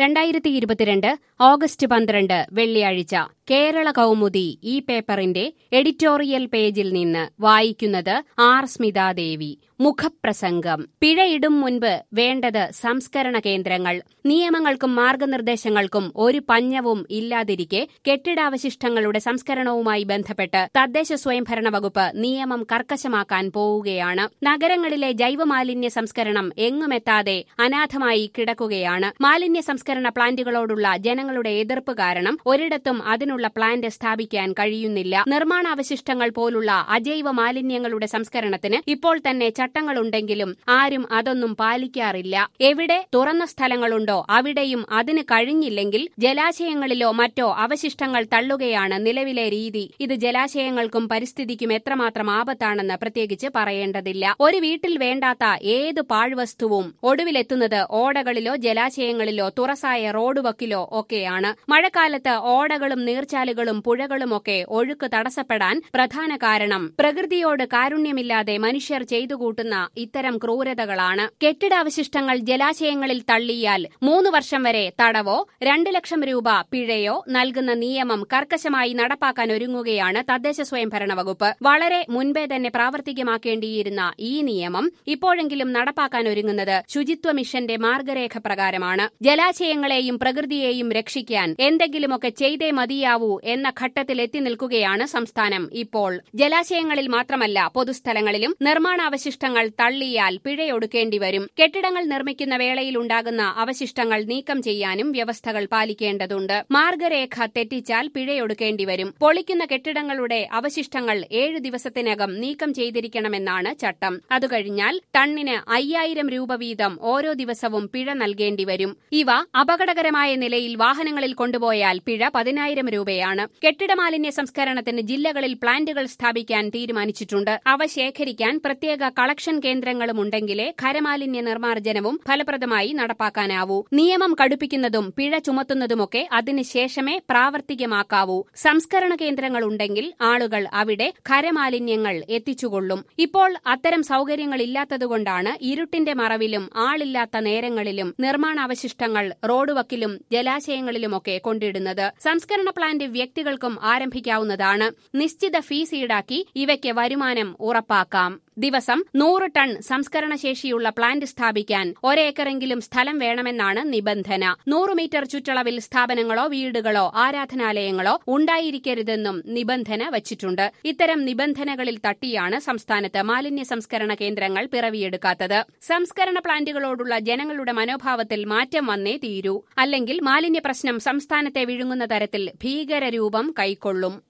രണ്ടായിരത്തി ഇരുപത്തിരണ്ട് ഓഗസ്റ്റ് പന്ത്രണ്ട് വെള്ളിയാഴ്ച കേരള കൗമുദി ഈ പേപ്പറിന്റെ എഡിറ്റോറിയൽ പേജിൽ നിന്ന് വായിക്കുന്നത് ആർ സ്മിതാദേവി മുഖപ്രസംഗം പിഴയിടും മുൻപ് വേണ്ടത് സംസ്കരണ കേന്ദ്രങ്ങൾ നിയമങ്ങൾക്കും മാർഗനിർദ്ദേശങ്ങൾക്കും ഒരു പഞ്ഞവും ഇല്ലാതിരിക്കെ കെട്ടിടാവശിഷ്ടങ്ങളുടെ സംസ്കരണവുമായി ബന്ധപ്പെട്ട് തദ്ദേശ സ്വയംഭരണ വകുപ്പ് നിയമം കർക്കശമാക്കാൻ പോവുകയാണ് നഗരങ്ങളിലെ ജൈവമാലിന്യ സംസ്കരണം എങ്ങുമെത്താതെ അനാഥമായി കിടക്കുകയാണ് മാലിന്യ സംസ്കരണ പ്ലാന്റുകളോടുള്ള ജനങ്ങളുടെ എതിർപ്പ് കാരണം ഒരിടത്തും അതിനുള്ള പ്ലാന്റ് സ്ഥാപിക്കാൻ കഴിയുന്നില്ല നിർമ്മാണാവശിഷ്ടങ്ങൾ പോലുള്ള അജൈവ മാലിന്യങ്ങളുടെ സംസ്കരണത്തിന് ഇപ്പോൾ തന്നെ ചട്ടങ്ങളുണ്ടെങ്കിലും ആരും അതൊന്നും പാലിക്കാറില്ല എവിടെ തുറന്ന സ്ഥലങ്ങളുണ്ടോ അവിടെയും അതിന് കഴിഞ്ഞില്ലെങ്കിൽ ജലാശയങ്ങളിലോ മറ്റോ അവശിഷ്ടങ്ങൾ തള്ളുകയാണ് നിലവിലെ രീതി ഇത് ജലാശയങ്ങൾക്കും പരിസ്ഥിതിക്കും എത്രമാത്രം ആപത്താണെന്ന് പ്രത്യേകിച്ച് പറയേണ്ടതില്ല ഒരു വീട്ടിൽ വേണ്ടാത്ത ഏത് പാഴ്വസ്തുവും ഒടുവിലെത്തുന്നത് ഓടകളിലോ ജലാശയങ്ങളിലോ തുറസായ റോഡ് വക്കിലോ ഒക്കെയാണ് മഴക്കാലത്ത് ഓടകളും നീർച്ചാലുകളും പുഴകളുമൊക്കെ ഒഴുക്ക് തടസ്സപ്പെടാൻ പ്രധാന കാരണം പ്രകൃതിയോട് കാരുണ്യമില്ലാതെ മനുഷ്യർ ചെയ്തു കൂട്ടുന്ന ഇത്തരം ക്രൂരതകളാണ് കെട്ടിടാവശിഷ്ടങ്ങൾ ജലാശയങ്ങളിൽ തള്ളിയാൽ മൂന്ന് വർഷം വരെ തടവോ രണ്ട് ലക്ഷം രൂപ പിഴയോ നൽകുന്ന നിയമം കർക്കശമായി നടപ്പാക്കാൻ ഒരുങ്ങുകയാണ് തദ്ദേശ സ്വയംഭരണ വകുപ്പ് വളരെ മുൻപേ തന്നെ പ്രാവർത്തികമാക്കേണ്ടിയിരുന്ന ഈ നിയമം ഇപ്പോഴെങ്കിലും നടപ്പാക്കാൻ ഒരുങ്ങുന്നത് ശുചിത്വ മിഷന്റെ മാർഗരേഖ പ്രകാരമാണ് ജലാശയങ്ങളെയും പ്രകൃതിയെയും രക്ഷിക്കാൻ എന്തെങ്കിലുമൊക്കെ ചെയ്തേ മതിയാവൂ എന്ന ഘട്ടത്തിൽ എത്തി നിൽക്കുകയാണ് സംസ്ഥാനം ഇപ്പോൾ ജലാശയങ്ങളിൽ മാത്രമല്ല പൊതുസ്ഥലങ്ങളിലും നിർമ്മാണാവശിഷ്ടങ്ങൾ തള്ളിയാൽ പിഴയൊടുക്കേണ്ടി വരും കെട്ടിടങ്ങൾ നിർമ്മിക്കുന്ന വേളയിൽ ഉണ്ടാകുന്ന അവശിഷ്ടങ്ങൾ നീക്കം ചെയ്യാനും വ്യവസ്ഥകൾ പാലിക്കേണ്ടതുണ്ട് മാർഗരേഖ തെറ്റിച്ചാൽ പിഴയൊടുക്കേണ്ടി വരും പൊളിക്കുന്ന കെട്ടിടങ്ങളുടെ അവശിഷ്ടങ്ങൾ ഏഴ് ദിവസത്തിനകം നീക്കം ചെയ്തിരിക്കണമെന്നാണ് ചട്ടം അതുകഴിഞ്ഞാൽ ടണ്ണിന് അയ്യായിരം രൂപ വീതം ഓരോ ദിവസവും പിഴ നൽകേണ്ടി വരും ഇവ അപകടകരമായ നിലയിൽ വാഹനങ്ങളിൽ കൊണ്ടുപോയാൽ പിഴ പതിനായിരം രൂപയാണ് കെട്ടിട മാലിന്യ സംസ്കരണത്തിന് ജില്ലകളിൽ പ്ലാന്റുകൾ സ്ഥാപിക്കാൻ തീരുമാനിച്ചിട്ടുണ്ട് അവ ശേഖരിക്കാൻ പ്രത്യേക കളക്ഷൻ കേന്ദ്രങ്ങളും ഉണ്ടെങ്കിലേ ഖരമാലിന്യ നിർമ്മാർജ്ജനവും ഫലപ്രദമായി നടപ്പാക്കാനാവൂ നിയമം കടുപ്പിക്കുന്നതും പിഴ ചുമത്തുന്നതുമൊക്കെ അതിനുശേഷമേ പ്രാവർത്തികമാക്കാവൂ സംസ്കരണ കേന്ദ്രങ്ങൾ ഉണ്ടെങ്കിൽ ആളുകൾ അവിടെ ഖരമാലിന്യങ്ങൾ എത്തിച്ചുകൊള്ളും ഇപ്പോൾ അത്തരം സൌകര്യങ്ങൾ ഇല്ലാത്തതുകൊണ്ടാണ് ഇരുട്ടിന്റെ മറവിലും ആളില്ലാത്ത നേരങ്ങളിലും നിർമ്മാണാവശിഷ്ടങ്ങൾ റോഡ് വക്കിലും ജലാശയങ്ങളിലുമൊക്കെ കൊണ്ടിടുന്നത് സംസ്കരണ പ്ലാന്റ് വ്യക്തികൾക്കും ആരംഭിക്കാവുന്നതാണ് നിശ്ചിത ഫീസ് ഈടാക്കി ഇവയ്ക്ക് വരുമാനം ഉറപ്പാക്കാം ദിവസം നൂറ് ടൺ സംസ്കരണ ശേഷിയുള്ള പ്ലാന്റ് സ്ഥാപിക്കാൻ ഒരേക്കറെങ്കിലും സ്ഥലം വേണമെന്നാണ് നിബന്ധന നൂറ് മീറ്റർ ചുറ്റളവിൽ സ്ഥാപനങ്ങളോ വീടുകളോ ആരാധനാലയങ്ങളോ ഉണ്ടായിരിക്കരുതെന്നും നിബന്ധന വച്ചിട്ടുണ്ട് ഇത്തരം നിബന്ധനകളിൽ തട്ടിയാണ് സംസ്ഥാനത്ത് മാലിന്യ സംസ്കരണ കേന്ദ്രങ്ങൾ പിറവിയെടുക്കാത്തത് സംസ്കരണ പ്ലാന്റുകളോടുള്ള ജനങ്ങളുടെ മനോഭാവത്തിൽ മാറ്റം വന്നേ തീരൂ അല്ലെങ്കിൽ മാലിന്യ പ്രശ്നം സംസ്ഥാനത്തെ വിഴുങ്ങുന്ന തരത്തിൽ ഭീകരരൂപം കൈക്കൊള്ളും